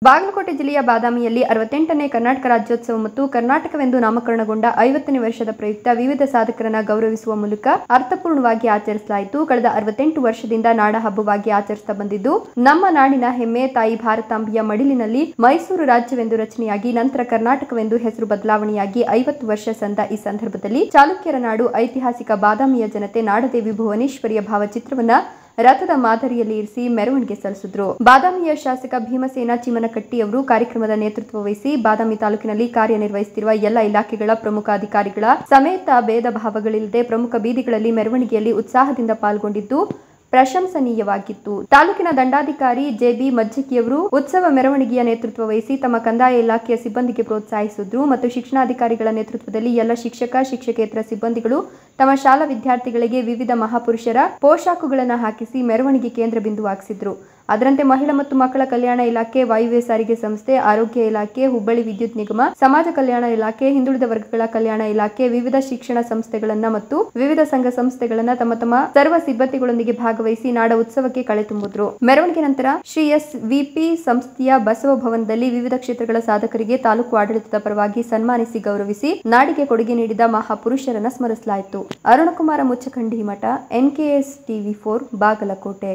ಬಾಗಲಕೋಟೆ ಜಿಲ್ಲೆಯ ಬಾದಾಮಿಯಲ್ಲಿ ಅರವತ್ತೆಂಟನೇ ಕರ್ನಾಟಕ ರಾಜ್ಯೋತ್ಸವ ಮತ್ತು ಕರ್ನಾಟಕವೆಂದು ನಾಮಕರಣಗೊಂಡ ಐವತ್ತನೇ ವರ್ಷದ ಪ್ರಯುಕ್ತ ವಿವಿಧ ಸಾಧಕರನ್ನ ಗೌರವಿಸುವ ಮೂಲಕ ಅರ್ಥಪೂರ್ಣವಾಗಿ ಆಚರಿಸಲಾಯಿತು ಕಳೆದ ಅರವತ್ತೆಂಟು ವರ್ಷದಿಂದ ನಾಡ ಹಬ್ಬವಾಗಿ ಆಚರಿಸ್ತಾ ಬಂದಿದ್ದು ನಮ್ಮ ನಾಡಿನ ಹೆಮ್ಮೆ ತಾಯಿ ಭಾರತಾಂಬಿಯ ಮಡಿಲಿನಲ್ಲಿ ಮೈಸೂರು ರಾಜ್ಯವೆಂದು ರಚನೆಯಾಗಿ ನಂತರ ಕರ್ನಾಟಕವೆಂದು ಹೆಸರು ಬದಲಾವಣೆಯಾಗಿ ಐವತ್ತು ವರ್ಷ ಸಂದ ಈ ಸಂದರ್ಭದಲ್ಲಿ ಚಾಲುಕ್ಯರ ನಾಡು ಐತಿಹಾಸಿಕ ಬಾದಾಮಿಯ ಜನತೆ ನಾಡದೇವಿ ಭುವನೇಶ್ವರಿಯ ಭಾವಚಿತ್ರವನ್ನ ರಥದ ಮಾದರಿಯಲ್ಲಿ ಇರಿಸಿ ಮೆರವಣಿಗೆ ಸಲ್ಲಿಸಿದ್ರು ಬಾದಾಮಿಯ ಶಾಸಕ ಭೀಮಸೇನ ಚಿಮನಕಟ್ಟಿ ಅವರು ಕಾರ್ಯಕ್ರಮದ ನೇತೃತ್ವ ವಹಿಸಿ ಬಾದಾಮಿ ತಾಲೂಕಿನಲ್ಲಿ ಕಾರ್ಯನಿರ್ವಹಿಸುತ್ತಿರುವ ಎಲ್ಲ ಇಲಾಖೆಗಳ ಪ್ರಮುಖ ಅಧಿಕಾರಿಗಳ ಸಮೇತ ಭೇದ ಭಾವಗಳಿಲ್ಲದೆ ಪ್ರಮುಖ ಬೀದಿಗಳಲ್ಲಿ ಮೆರವಣಿಗೆಯಲ್ಲಿ ಉತ್ಸಾಹದಿಂದ ಪಾಲ್ಗೊಂಡಿದ್ದು ಪ್ರಶಂಸನೀಯವಾಗಿತ್ತು ತಾಲೂಕಿನ ದಂಡಾಧಿಕಾರಿ ಜೆಬಿ ಮಜ್ಜಿಕಿಯವರು ಉತ್ಸವ ಮೆರವಣಿಗೆಯ ನೇತೃತ್ವ ವಹಿಸಿ ತಮ್ಮ ಕಂದಾಯ ಇಲಾಖೆಯ ಸಿಬ್ಬಂದಿಗೆ ಪ್ರೋತ್ಸಾಹಿಸಿದ್ರು ಮತ್ತು ಶಿಕ್ಷಣಾಧಿಕಾರಿಗಳ ನೇತೃತ್ವದಲ್ಲಿ ಎಲ್ಲ ಶಿಕ್ಷಕ ಶಿಕ್ಷಕೇತರ ಸಿಬ್ಬಂದಿಗಳು ತಮ್ಮ ಶಾಲಾ ವಿದ್ಯಾರ್ಥಿಗಳಿಗೆ ವಿವಿಧ ಮಹಾಪುರುಷರ ಪೋಷಾಕುಗಳನ್ನು ಹಾಕಿಸಿ ಮೆರವಣಿಗೆ ಕೇಂದ್ರ ಬಿಂದುವಾಗಿಸಿದ್ರು ಅದರಂತೆ ಮಹಿಳಾ ಮತ್ತು ಮಕ್ಕಳ ಕಲ್ಯಾಣ ಇಲಾಖೆ ವಾಯುವ್ಯ ಸಾರಿಗೆ ಸಂಸ್ಥೆ ಆರೋಗ್ಯ ಇಲಾಖೆ ಹುಬ್ಬಳ್ಳಿ ವಿದ್ಯುತ್ ನಿಗಮ ಸಮಾಜ ಕಲ್ಯಾಣ ಇಲಾಖೆ ಹಿಂದುಳಿದ ವರ್ಗಗಳ ಕಲ್ಯಾಣ ಇಲಾಖೆ ವಿವಿಧ ಶಿಕ್ಷಣ ಸಂಸ್ಥೆಗಳನ್ನ ಮತ್ತು ವಿವಿಧ ಸಂಘ ಸಂಸ್ಥೆಗಳನ್ನ ತಮ್ಮ ತಮ್ಮ ಸರ್ವ ಸಿಬ್ಬಂದಿಗಳೊಂದಿಗೆ ಭಾಗವಹಿಸಿ ನಾಡ ಉತ್ಸವಕ್ಕೆ ಕಳೆ ತುಂಬಿದ್ರು ಮೆರವಣಿಗೆ ನಂತರ ಶ್ರೀ ಎಸ್ ವಿಪಿ ಸಂಸ್ಥೆಯ ಬಸವ ಭವನದಲ್ಲಿ ವಿವಿಧ ಕ್ಷೇತ್ರಗಳ ಸಾಧಕರಿಗೆ ತಾಲೂಕು ಆಡಳಿತದ ಪರವಾಗಿ ಸನ್ಮಾನಿಸಿ ಗೌರವಿಸಿ ನಾಡಿಗೆ ಕೊಡುಗೆ ನೀಡಿದ ಮಹಾಪುರುಷರನ್ನ ಸ್ಮರಿಸಲಾಯಿತು ಅರುಣಕುಮಾರ ಮುಚ್ಚಖಂಡಿ ಮಠ ಎನ್ಕೆಎಸ್ ಟಿವಿ ಫೋರ್ ಬಾಗಲಕೋಟೆ